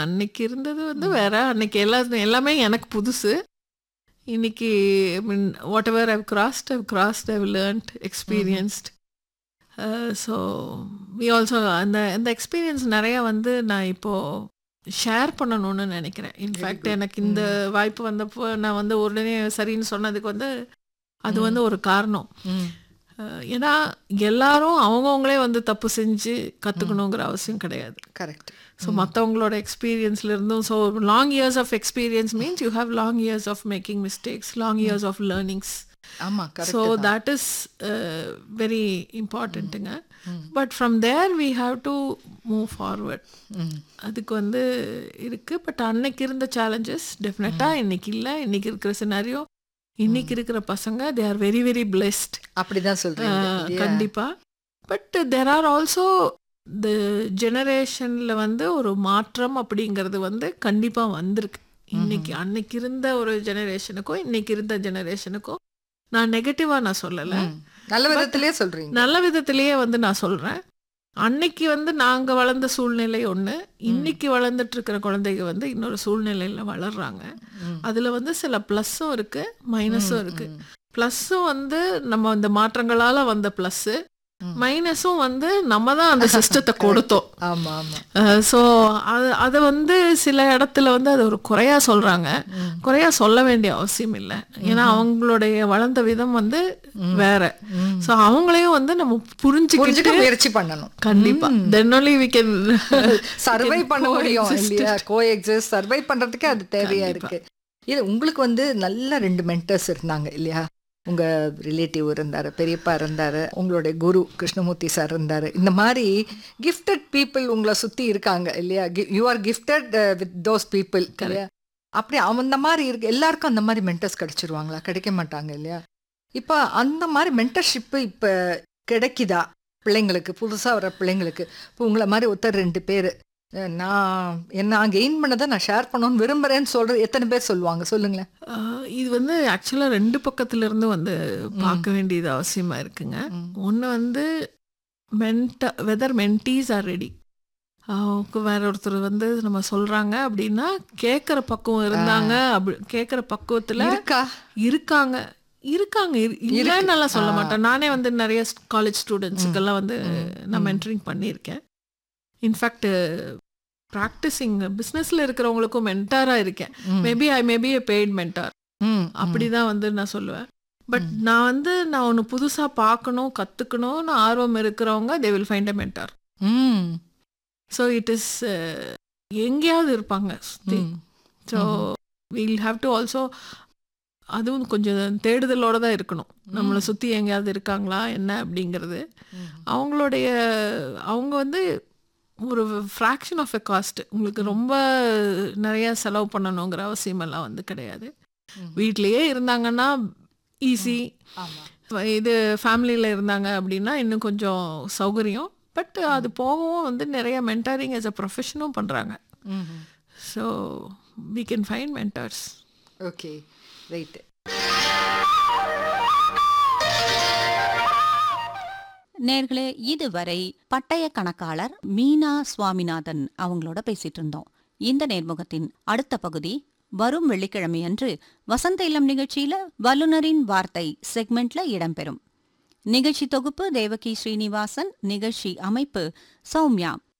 அன்னைக்கு இருந்தது வந்து வேற அன்னைக்கு எல்லா எல்லாமே எனக்கு புதுசு இன்னைக்கு mean whatever I've crossed I've crossed I've learned experienced so we also அந்த அந்த எக்ஸ்பீரியன்ஸ் நிறையா வந்து நான் இப்போது ஷேர் பண்ணணும்னு நினைக்கிறேன் இன்ஃபேக்ட் good. எனக்கு இந்த வாய்ப்பு வந்தப்போ நான் வந்து உடனே சரின்னு சொன்னதுக்கு வந்து அது வந்து ஒரு காரணம் ம். அஹ் ஏன்னா எல்லாரும் அவங்கவுங்களே வந்து தப்பு செஞ்சு கற்றுக்கணுங்கிற அவசியம் கிடையாது கரெக்ட் ஸோ மற்றவங்களோட எக்ஸ்பீரியன்ஸ்ல இருந்தும் so long years of experience means you have long years of making mistakes long years of learnings ஆமா so correct that is very இம்பார்ட்டண்ட்டுங்க but from there we have to move forward அதுக்கு வந்து இருக்கு but அன்னைக்கு இருந்த challenges டெஃபினட்டாக இன்னைக்கு இல்லை இன்னைக்கு இருக்கிற சினாரியோ இன்னைக்கு இருக்கிற பசங்க they are very very blessed அப்படிதான் சொல்றீங்க இல்லையா? கண்டிப்பா but there are also the ஜெனரேஷனில் வந்து ஒரு மாற்றம் அப்படிங்கிறது வந்து கண்டிப்பா வந்திருக்கு இன்னைக்கு அன்னைக்கு இருந்த ஒரு ஜெனரேஷனுக்கும் இன்னைக்கு இருந்த ஜெனரேஷனுக்கும் நான் நெகட்டிவா நான் சொல்லலை ம். நல்ல விதத்திலேயே சொல்றீங்க நல்ல விதத்திலேயே வந்து நான் சொல்றேன் அன்னைக்கு வந்து நாங்க வளர்ந்த சூழ்நிலை ஒண்ணு இன்னைக்கு வளர்ந்துட்டு இருக்கிற குழந்தைங்க வந்து இன்னொரு சூழ்நிலையில வளர்றாங்க ம். அதுல வந்து சில ப்ளஸ்ஸும் இருக்கு மைனஸும் இருக்கு ப்ளஸ்ஸும் வந்து நம்ம இந்த மாற்றங்களால வந்த ப்ளஸ்ஸு ம். மைனஸும் வந்து நம்ம தான் அந்த சிஸ்டத்தை கொடுத்தோம் ஆமா ஆமா ஸோ அது அதை வந்து சில இடத்துல வந்து அது ஒரு குறையா சொல்றாங்க ம். குறையா சொல்ல வேண்டிய அவசியம் இல்லை ஏன்னா அவங்களுடைய வளர்ந்த விதம் வந்து வேற ம். ஸோ அவங்களையும் வந்து நம்ம புரிஞ்சுக்கிட்டு புரிஞ்சுக்க முயற்சி பண்ணணும் கண்டிப்பா தென் only we can survive can பண்ண முடியும் coexist. இல்லையா கோ எக்ஸிஸ்ட் சர்வை பண்றதுக்கே அது தேவையா இருக்கு இது உங்களுக்கு வந்து நல்ல ரெண்டு மென்டர்ஸ் இருந்தாங்க இல்லையா உங்க ரிலேட்டிவ் இருந்தாரு பெரியப்பா இருந்தாரு உங்களுடைய குரு கிருஷ்ணமூர்த்தி சார் இருந்தாரு இந்த மாதிரி கிஃப்டட் பீப்புள் உங்களை சுத்தி இருக்காங்க இல்லையா you are gifted with those people இல்லையா அப்படி அந்த மாதிரி இருக்கு எல்லாருக்கும் அந்த மாதிரி மென்டர்ஸ் கிடைச்சிருவாங்களா கிடைக்க மாட்டாங்க இல்லையா இப்போ அந்த மாதிரி மென்டர்ஷிப்பு இப்போ கிடைக்குதா பிள்ளைங்களுக்கு புதுசாக வர பிள்ளைங்களுக்கு இப்போ உங்களை மாதிரி ஒருத்தர் ரெண்டு பேர் நான் என்ன நான் கெயின் பண்ணதை நான் ஷேர் பண்ணணும்னு விரும்புகிறேன்னு சொல்கிறது எத்தனை பேர் சொல்லுவாங்க சொல்லுங்களேன் ஆஹ் இது வந்து ஆக்சுவலாக ரெண்டு பக்கத்துல இருந்து வந்து பார்க்க வேண்டியது அவசியமா இருக்குங்க ஒன்று வந்து மென்ட வெதர் மென்டீஸ் ஆர் ரெடி வேற ஒருத்தர் வந்து நம்ம சொல்றாங்க அப்படின்னா கேட்குற பக்குவம் இருந்தாங்க அப்படி கேட்குற பக்குவத்துல இருக்கா இருக்காங்க இருக்காங்க இரு- இல்லைன்னு நல்லா சொல்ல மாட்டேன் நானே வந்து நிறைய காலேஜ் ஸ்டூடெண்ட்ஸுக்கெல்லாம் வந்து நான் மென்டரிங் பண்ணியிருக்கேன் இன்ஃபேக்ட் ப்ராக்டிஸிங் பிஸ்னஸில் இருக்கிறவங்களுக்கும் மென்டாராக இருக்கேன் maybe I maybe a paid mentor hmm அப்படிதான் வந்து நான் சொல்லுவேன் பட் நான் வந்து நான் ஒன்று புதுசாக பார்க்கணும் கற்றுக்கணும்னு ஆர்வம் இருக்கிறவங்க they will find a mentor hmm so it is எங்கேயாவது இருப்பாங்க சுற்றி hmm. So will have to also அதுவும் கொஞ்சம் தேடுதலோட தான் இருக்கணும் நம்மளை சுற்றி எங்கேயாவது இருக்காங்களா என்ன அப்படிங்கிறது அவங்களுடைய அவங்க வந்து ஒரு ஃப்ராக்ஷன் ஆஃப் எ காஸ்ட் உங்களுக்கு ரொம்ப நிறைய செலவு பண்ணணுங்கிற அவசியமெல்லாம் வந்து கிடையாது வீட்லேயே இருந்தாங்கன்னா ஈஸி ஆமா இது ஃபேமிலியில் இருந்தாங்க அப்படின்னா இன்னும் கொஞ்சம் சௌகரியம் பட் அது போகவும் வந்து நிறைய மென்டாரிங் as a ப்ரொஃபஷனும் பண்ணுறாங்க hmm so we can find mentors okay right நேர்களே இதுவரை பட்டய கணக்காளர் மீனா சுவாமிநாதன் அவங்களோட பேசிட்டு இருந்தோம் இந்த நேர்முகத்தின் அடுத்த பகுதி வரும் வெள்ளிக்கிழமை அன்று வசந்த இளம் நிகழ்ச்சியில வல்லுனரின் வார்த்தை செக்மெண்ட்ல இடம்பெறும் நிகழ்ச்சி தொகுப்பு தேவகி ஸ்ரீனிவாசன் நிகழ்ச்சி அமைப்பு சௌமியா